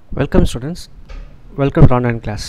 Welcome students welcome to online class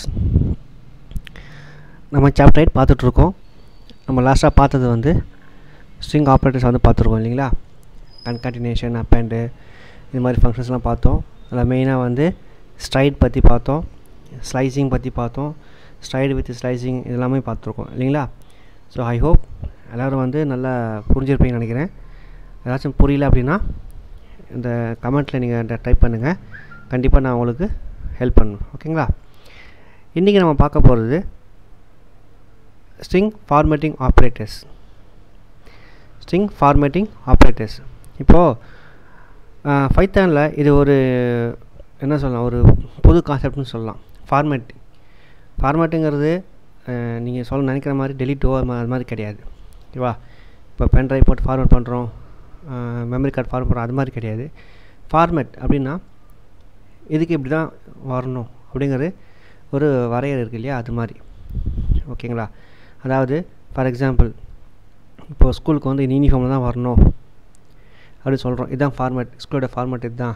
நம்ம chapter eight பார்த்துட்ருக்கோம் நம்ம லாஸ்ட்டாக பார்த்தது வந்து ஸ்ட்ரிங் ஆப்ரேட்டர்ஸ் வந்து பார்த்துருக்கோம் இல்லைங்களா கன்கண்டினேஷன் அப்பேண்டு இது மாதிரி ஃபங்க்ஷன்ஸ்லாம் பார்த்தோம் அதில் மெயினாக வந்து ஸ்ட்ரைட் பற்றி பார்த்தோம் ஸ்லைசிங் பற்றி பார்த்தோம் ஸ்ட்ரைடு வித் ஸ்லைசிங் இதெல்லாமே பார்த்துருக்கோம் இல்லைங்களா ஸோ ஐ ஹோப் எல்லோரும் வந்து நல்லா புரிஞ்சிருப்பீங்கன்னு நினைக்கிறேன் ஏதாச்சும் புரியல அப்படின்னா இந்த கமெண்ட்டில் நீங்கள் டைப் பண்ணுங்கள் கண்டிப்பாக நான் உங்களுக்கு ஹெல்ப் பண்ணுவேன் ஓகேங்களா இன்றைக்கி நம்ம பார்க்க போகிறது string formatting operators string formatting operators இப்போது ஃபைத்தானில் இது ஒரு என்ன சொல்லலாம் ஒரு புது கான்செப்ட்னு சொல்லலாம் ஃபார்மேட்டிங் ஃபார்மேட்டுங்கிறது நீங்கள் சொல்ல நினைக்கிற மாதிரி டெலிட்டோ அது மாதிரி அது மாதிரி கிடையாது ஓகேவா இப்போ பென் ட்ரைவ் போட்டு ஃபார்மேட் பண்ணுறோம் மெமரி கார்டு ஃபார்மேட் பண்ணுறோம் அது மாதிரி கிடையாது ஃபார்மேட் அப்படின்னா இதுக்கு இப்படி தான் வரணும் அப்படிங்கிறது ஒரு வரையறை இருக்குது இல்லையா அது மாதிரி ஓகேங்களா அதாவது ஃபார் எக்ஸாம்பிள் இப்போது ஸ்கூலுக்கு வந்து இந்த யூனிஃபார்மில் தான் வரணும் அப்படின்னு சொல்கிறோம் இதுதான் ஃபார்மேட் ஸ்கூலோட ஃபார்மேட் இதுதான்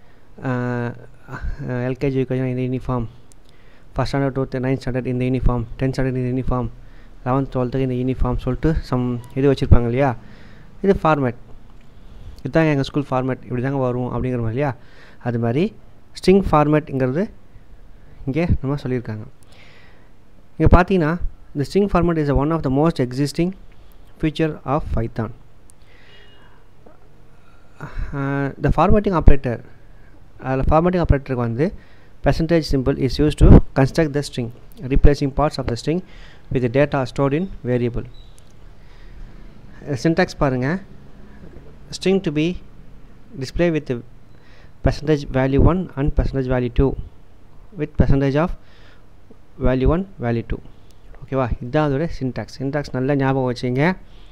எல்கேஜி யூகேஜி இந்த uniform first standard to ninth standard இந்த யூனிஃபார்ம் டென்த் ஸ்டாண்டர்ட் இந்த யூனிஃபார்ம் லெவன்த் டுவெல்த்துக்கு இந்த யூனிஃபார்ம் சொல்லிட்டு சம் இது வச்சுருப்பாங்க இல்லையா இது ஃபார்மேட் இதுதாங்க எங்கள் ஸ்கூல் ஃபார்மேட் இப்படி தாங்க வரும் அப்படிங்கிற மாதிரி இல்லையா அது மாதிரி ஸ்ட்ரிங் ஃபார்மேட்டுங்கிறது இங்கே நம்ம சொல்லியிருக்காங்க இங்கே பார்த்தீங்கன்னா இந்த string format is one of the most existing feature of Python the formatting operator அதில் ஃபார்மேட்டிங் ஆப்ரேட்டருக்கு வந்து percentage symbol is used to construct the string replacing parts of the string with the data stored in variable syntax பாருங்கள் string to be displayed with the percentage value 1 and percentage value 2 with percentage of value 1 value 2 ஓகேவா இதுதான் அதோட syntax syntax நல்லா ஞாபகம் வச்சுங்க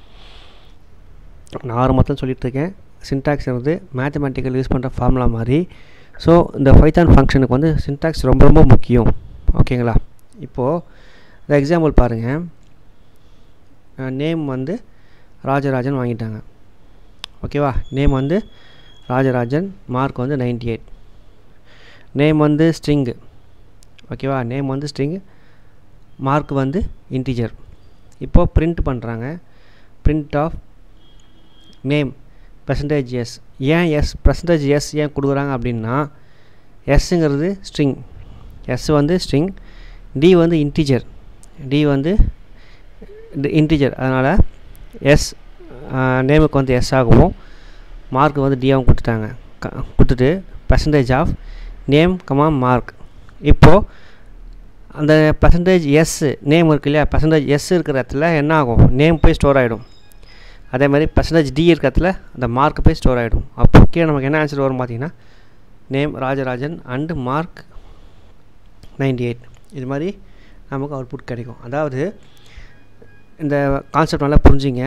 நான் ஆரம்பத்தில் சொல்லிகிட்ருக்கேன் சின்டாக்ஸ் வந்து மேத்தமெட்டிக்கல் யூஸ் பண்ணுற ஃபார்முலா மாதிரி ஸோ இந்த ஃபைத்தான் ஃபங்க்ஷனுக்கு வந்து சின்டாக்ஸ் ரொம்ப ரொம்ப முக்கியம் ஓகேங்களா இப்போது இந்த எக்ஸாம்பிள் பாருங்கள் நேம் வந்து ராஜராஜன் வாங்கிட்டாங்க ஓகேவா நேம் வந்து ராஜராஜன் மார்க் வந்து நைன்டி எயிட் நேம் வந்து ஸ்ட்ரிங்கு ஓகேவா நேம் வந்து ஸ்ட்ரிங்கு மார்க் வந்து இன்டிஜர் இப்போது ப்ரிண்ட் பண்ணுறாங்க print of name percentage S ஏன் எஸ் பர்சன்டேஜ் எஸ் ஏன் கொடுக்குறாங்க அப்படின்னா எஸ்ஸுங்கிறது ஸ்ட்ரிங் எஸ் வந்து ஸ்ட்ரிங் டி வந்து இன்டிஜர் டி வந்து இன்டிஜர் அதனால் எஸ் நேமுக்கு வந்து எஸ் ஆகவும் மார்க் வந்து டியாகவும் கொடுத்துட்டாங்க க கொடுத்துட்டு percentage of name comma mark இப்போது அந்த பர்சன்டேஜ் எஸ் நேம் இருக்கு இல்லையா பர்சன்டேஜ் எஸ் இருக்கிற இடத்துல என்ன ஆகும் நேம் போய் ஸ்டோர் ஆகிடும் அதே மாதிரி பர்சன்டேஜ் டி இருக்கிறதுல அந்த மார்க் போய் ஸ்டோர் ஆகிடும் அப்போ கீழே நமக்கு என்ன ஆன்சர் வரும் பார்த்தீங்கன்னா name Rajarajan and mark ninety eight இது மாதிரி நமக்கு அவுட்புட் கிடைக்கும் அதாவது இந்த கான்செப்ட் நல்லா புரிஞ்சுங்க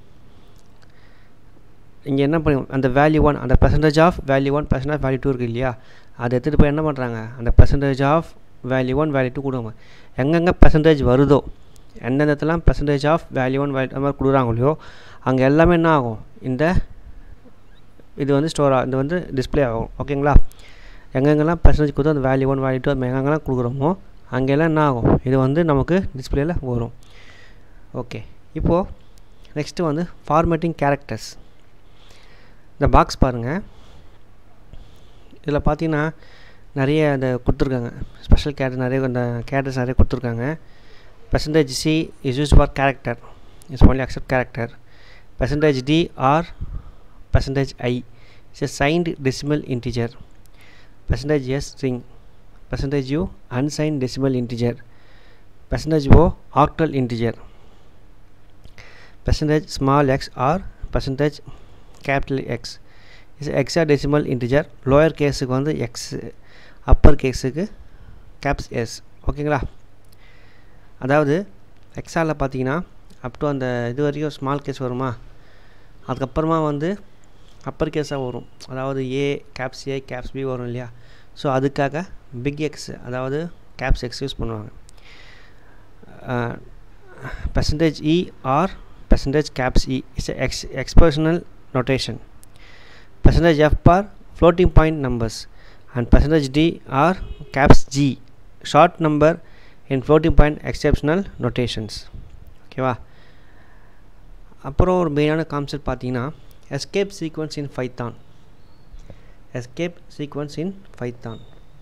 இங்கே என்ன பண்ணி அந்த வேல்யூ ஒன் அந்த percentage of value one percentage value two இருக்குது இல்லையா அதை எடுத்துகிட்டு போய் என்ன பண்ணுறாங்க அந்த percentage of value one value two கொடுங்க எங்கெங்கே பர்சன்டேஜ் வருதோ எந்தெந்த இடத்துலாம் percentage of value one value அது மாதிரி கொடுக்குறாங்களோ அங்கே எல்லாமே என்ன ஆகும் இந்த இது வந்து ஸ்டோர் ஆகும் இது வந்து டிஸ்பிளே ஆகும் ஓகேங்களா எங்கெங்கெல்லாம் பர்சன்டேஜ் கொடுத்தோ அந்த வேல்யூ ஒன் வேல்யூ டூ அது எங்கெங்கெல்லாம் கொடுக்குறோமோ அங்கெல்லாம் என்ன ஆகும் இது வந்து நமக்கு டிஸ்பிளேயில் வரும் ஓகே இப்போது நெக்ஸ்ட்டு வந்து ஃபார்மேட்டிங் கேரக்டர்ஸ் இந்த பாக்ஸ் பாருங்கள் இதில் பார்த்தீங்கன்னா நிறைய அந்த கொடுத்துருக்காங்க ஸ்பெஷல் கேரக்டர் நிறைய அந்த கேரக்டர்ஸ் நிறைய கொடுத்துருக்காங்க percentage C is used for character is only accept character percentage D or percentage I is a signed decimal integer percentage S string percentage U unsigned decimal integer percentage O octal integer percentage small x or percentage capital X is hexadecimal integer lower கேஸுக்கு வந்து X upper கேஸுக்கு caps S ஓகேங்களா அதாவது எக்ஸாலில் பார்த்தீங்கன்னா up to அந்த இது வரைக்கும் small case வருமா அதுக்கப்புறமா வந்து அப்பர் கேஸாக வரும் அதாவது A caps A caps B வரும் இல்லையா ஸோ அதுக்காக பிக் எக்ஸ் அதாவது கேப்ஸ் எக்ஸ் யூஸ் பண்ணுவாங்க percentage E or percentage caps E it's ex exponential notation percentage F for floating point numbers and percentage d are caps g short number in floating point exceptional notations ஓகேவா அப்புறம் ஒரு மெயினான concept பார்த்தீங்கன்னா escape sequence in Python escape sequence in Python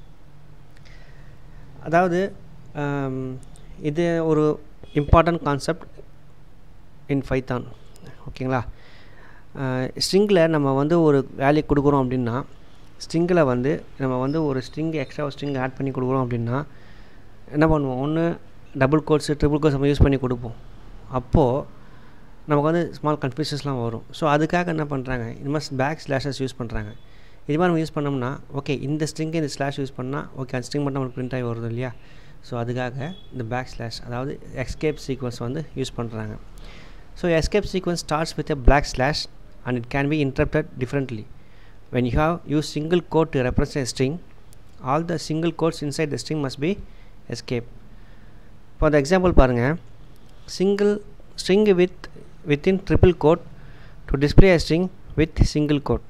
அதாவது இது ஒரு important concept in ஃபைத்தான் ஓகேங்களா ஸ்ட்ரிங்கில் நம்ம வந்து ஒரு வேல்யூ கொடுக்குறோம் அப்படின்னா ஸ்ட்ரிங்கில் வந்து நம்ம வந்து ஒரு ஸ்ட்ரிங் எக்ஸ்ட்ரா ஸ்ட்ரிங் ஆட் பண்ணி கொடுக்குறோம் அப்படின்னா என்ன பண்ணுவோம் ஒன்று டபுள் கோட்ஸு ட்ரிபிள் கோட்ஸ் நம்ம யூஸ் பண்ணி கொடுப்போம் அப்போது நமக்கு வந்து ஸ்மால் கன்ஃபியூஷன்ஸ்லாம் வரும் ஸோ அதுக்காக என்ன பண்ணுறாங்க இந்த மாதிரி பேக் ஸ்லாஷஸ் யூஸ் பண்ணுறாங்க இது மாதிரி நம்ம யூஸ் பண்ணோம்னா ஓகே இந்த ஸ்ட்ரிங்கு இந்த ஸ்லாஷ் யூஸ் பண்ணால் ஓகே அந்த ஸ்ட்ரிங் மட்டும் நமக்கு பிரிண்ட் ஆகி வருது இல்லையா ஸோ அதுக்காக இந்த பேக் ஸ்லாஷ் அதாவது எஸ்கேப் சீக்வன்ஸ் வந்து யூஸ் பண்ணுறாங்க so escape sequence starts with a black slash and it can be interpreted differently. When you have used single quote to represent a string, all the single quotes inside the string must be escape. For the example பாருங்கள் single string with within triple quote to display a string with single quote.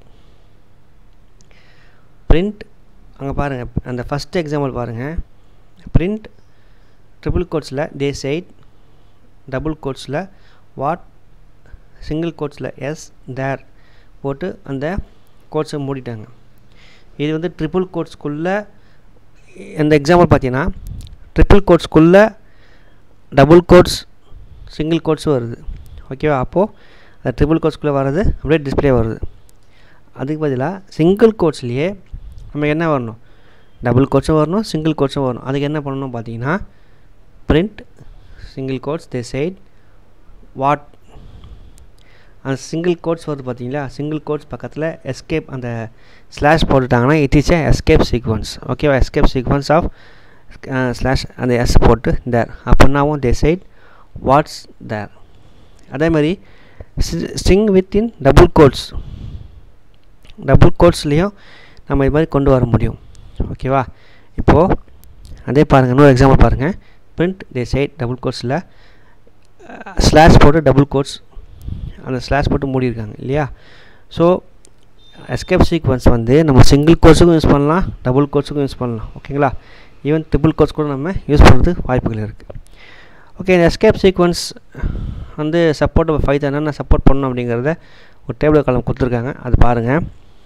print அங்கே பாருங்கள் அந்த first example பாருங்கள் print triple கோட்ஸில் they said double கோட்ஸில் what single கோட்ஸில் S there போட்டு அந்த கோட்ஸை மூடிட்டாங்க இது வந்து ட்ரிபிள் கோட்ஸ்குள்ளே இந்த எக்ஸாம்பிள் பார்த்தீங்கன்னா ட்ரிபிள் கோட்ஸ்குள்ளே டபுள் கோட்ஸ் சிங்கிள் கோட்ஸும் வருது ஓகேவா அப்போது அந்த ட்ரிபிள் கோட்ஸ்குள்ளே வர்றது அப்படியே டிஸ்பிளே வருது அதுக்கு பதிலாக சிங்கிள் கோட்ஸ்லேயே நம்ம என்ன வரணும் டபுள் கோட்ஸும் வரணும் சிங்கிள் கோட்ஸும் வரணும் அதுக்கு என்ன பண்ணணும் பார்த்தீங்கன்னா print single quotes they said what அந்த சிங்கிள் கோட்ஸ் வருது பார்த்தீங்களா சிங்கிள் கோட்ஸ் பக்கத்தில் எஸ்கேப் அந்த ஸ்லாஷ் போட்டுட்டாங்கன்னா it is a escape sequence ஓகேவா எஸ்கேப் சீக்வன்ஸ் ஆஃப் ஸ்லாஷ் அந்த எஸ் போட்டு தேர் அப்படின்னாவும் தே சைட் வாட்ஸ் தேர் அதே மாதிரி string within double quotes double கோட்ஸ்லேயும் நம்ம இது மாதிரி கொண்டு வர முடியும் ஓகேவா இப்போது அதே பாருங்கள் இன்னொரு எக்ஸாம்பிள் பாருங்கள் பிரிண்ட் தே சைட் டபுள் கோட்ஸில் ஸ்லாஷ் போட்டு டபுள் கோட்ஸ் அந்த ஸ்லாஷ் போட்டு மூடியிருக்காங்க இல்லையா ஸோ எஸ்கேப் சீக்வன்ஸ் வந்து நம்ம சிங்கிள் கோர்ஸுக்கும் யூஸ் பண்ணலாம் டபுள் கோர்ஸுக்கும் யூஸ் பண்ணலாம் ஓகேங்களா ஈவன் ட்ரிபிள் கோர்ஸ் கூட நம்ம யூஸ் பண்ணுறதுக்கு வாய்ப்புகள் இருக்குது ஓகே இந்த எஸ்கேப் சீக்வன்ஸ் வந்து சப்போர்ட் ஃபைவ் என்னென்ன சப்போர்ட் பண்ணணும் அப்படிங்கிறத ஒரு டேபிள் காலம் கொடுத்துருக்காங்க அது பாருங்கள்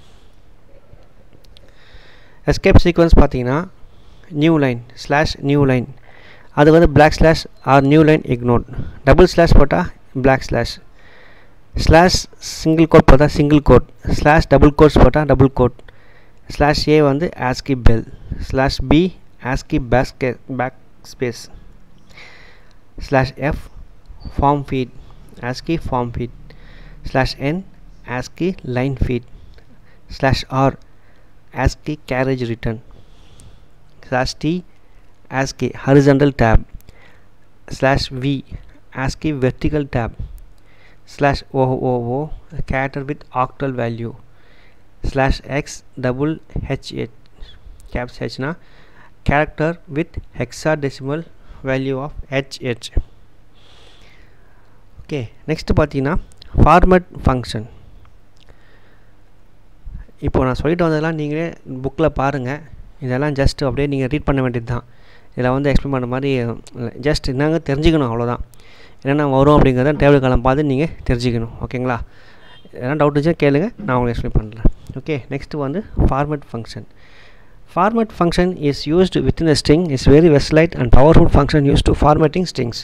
எஸ்கேப் சீக்வன்ஸ் பார்த்தீங்கன்னா new line slash new line அது வந்து black slash R new line ignored double slash போட்டால் black slash slash single quote போட்டால் single quote slash double quotes போட்டால் டபுள் கோட் ஸ்லாஷ் ஏ வந்து ASCII bell slash B ASCII பேஸ்கே back space slash F form feed ASCII form feet slash N ASCII line feed slash R ASCII carriage return slash T ASCII horizontal tab slash V ASCII vertical tab slash OOO character with octal value slash X double H H caps H na character with hexadecimal value of HH okay next பார்த்தீங்கன்னா format function இப்போ நான் சொல்லிட்டு வந்ததெல்லாம் நீங்களே புக்கில் பாருங்கள் இதெல்லாம் just அப்படியே நீங்கள் ரீட் பண்ண வேண்டியது தான் இதில் வந்து எக்ஸ்பிளைன் பண்ண மாதிரி ஜஸ்ட் என்னங்க தெரிஞ்சுக்கணும் அவ்வளோதான் என்னென்ன வரும் அப்படிங்கிறத டேபிள் காலம் பார்த்து நீங்கள் தெரிஞ்சுக்கணும் ஓகேங்களா எதனா டவுட் இருந்துச்சா கேளுங்க நான் உங்களுக்கு எக்ஸ்பிளைன் பண்ணுறேன் ஓகே நெக்ஸ்ட்டு வந்து format function format function is used within the string is very வெஸ்லைட் and powerful function use to formatting strings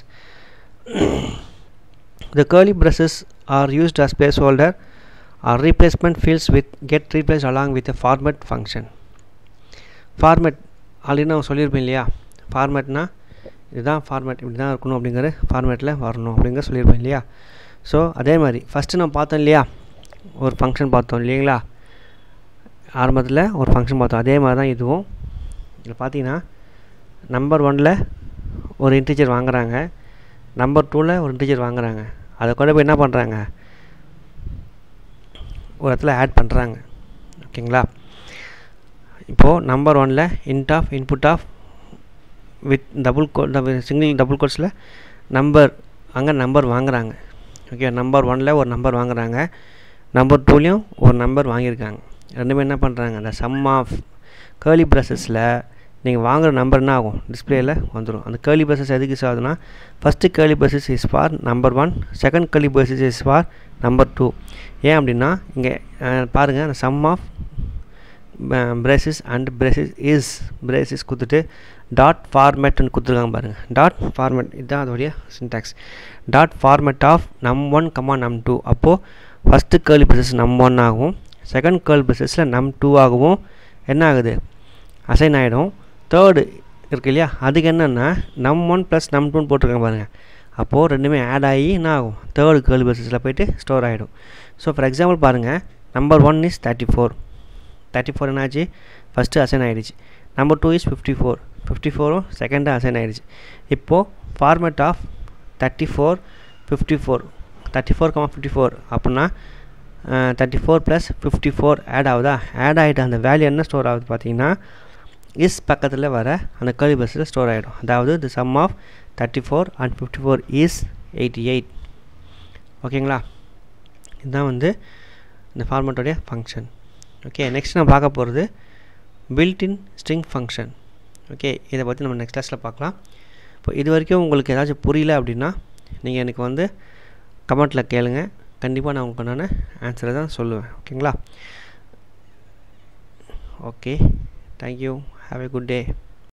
The curly braces are used as placeholder or replacement fields with get replaced along with a format function. Format already நான் சொல்லியிருப்பேன் இல்லையா ஃபார்மேட்னா இதுதான் format இப்படி தான் இருக்கணும் அப்படிங்கிற ஃபார்மேட்டில் வரணும் அப்படிங்கிற சொல்லியிருப்பேன் இல்லையா ஸோ அதே மாதிரி ஃபஸ்ட்டு நம்ம பார்த்தோம் இல்லையா ஒரு ஃபங்க்ஷன் பார்த்தோம் இல்லைங்களா ஆரம்பத்தில் ஒரு ஃபங்க்ஷன் பார்த்தோம் அதே மாதிரி தான் இதுவும் இதில் பார்த்தீங்கன்னா நம்பர் ஒனில் ஒரு இன்டீஜர் வாங்குறாங்க நம்பர் டூவில் ஒரு இன்டீஜர் வாங்குறாங்க அதை கொண்டு போய் என்ன பண்ணுறாங்க ஒரு இடத்துல ஆட் பண்ணுறாங்க ஓகேங்களா இப்போது நம்பர் ஒனில் int of input of with double quote single double கோட்ஸில் நம்பர் அங்கே நம்பர் வாங்குறாங்க ஓகே நம்பர் ஒனில் ஒரு நம்பர் வாங்குறாங்க நம்பர் டூலேயும் ஒரு நம்பர் வாங்கியிருக்காங்க ரெண்டுமே என்ன பண்ணுறாங்க அந்த சம் ஆஃப் கேர்லி ப்ரஷஸில் நீங்கள் வாங்குகிற நம்பர் என்ன ஆகும் டிஸ்பிளேயில் வந்துடும் அந்த கேர்லி ப்ரஷஸ் எதுக்கு யூஸ் ஆகுதுன்னா first curly braces is for number one second curly braces is for number two ஏன் அப்படின்னா இங்கே பாருங்கள் அந்த some of braces and braces is braces கொடுத்துட்டு டாட் ஃபார்மேட்னு கொடுத்துருக்காங்க பாருங்கள் டாட் ஃபார்மேட் இதுதான் அதோடைய syntax dot format of num one comma num two அப்போது first curly braces num one ஆகும் செகண்ட் கேர்லி ப்ரஷஸில் நம் டூ ஆகவும் என்ன ஆகுது அசைன் ஆகிடும் தேர்டு இருக்கு இல்லையா அதுக்கு என்னென்னா நம் ஒன் ப்ளஸ் நம் டூன்னு போட்டிருக்காங்க பாருங்கள் அப்போது ரெண்டுமே ஆட் ஆகி என்ன ஆகும் தேர்டு கேர்லி ப்ரஷஸில் போயிட்டு ஸ்டோர் ஆகிடும் ஸோ ஃபார் எக்ஸாம்பிள் பாருங்கள் number one is thirty four thirty four என்னாச்சு ஃபஸ்ட்டு அசைன் ஆகிடுச்சு number two is fifty four fifty ஃபோரும் செகண்டாக அசைன் ஆகிடுச்சு இப்போது format of thirty four fifty four thirty four comma fifty four அப்படின்னா thirty four plus fifty four add ஆகுதா add ஆகிட்டு அந்த வேல்யூ என்ன ஸ்டோர் ஆகுது பார்த்தீங்கன்னா இஸ் பக்கத்தில் வர அந்த கேர்லி பஸ்ஸில் ஸ்டோர் ஆகிடும் அதாவது the sum of thirty four and fifty four is eighty eight ஓகேங்களா இதுதான் வந்து இந்த ஃபார்மேட்டோடைய ஃபங்க்ஷன் ஓகே நெக்ஸ்ட் நான் பார்க்க போகிறது பில்டின் ஸ்ட்ரிங் ஃபங்க்ஷன் ஓகே இதை பற்றி நம்ம நெக்ஸ்ட் கிளாஸில் பார்க்கலாம் இப்போ இது வரைக்கும் உங்களுக்கு ஏதாச்சும் புரியல அப்படின்னா நீங்கள் எனக்கு வந்து கமெண்ட்டில் கேளுங்க கண்டிப்பாக நான் உங்களுக்கு நான் ஆன்சரை தான் சொல்லுவேன் ஓகேங்களா okay thank you have a good day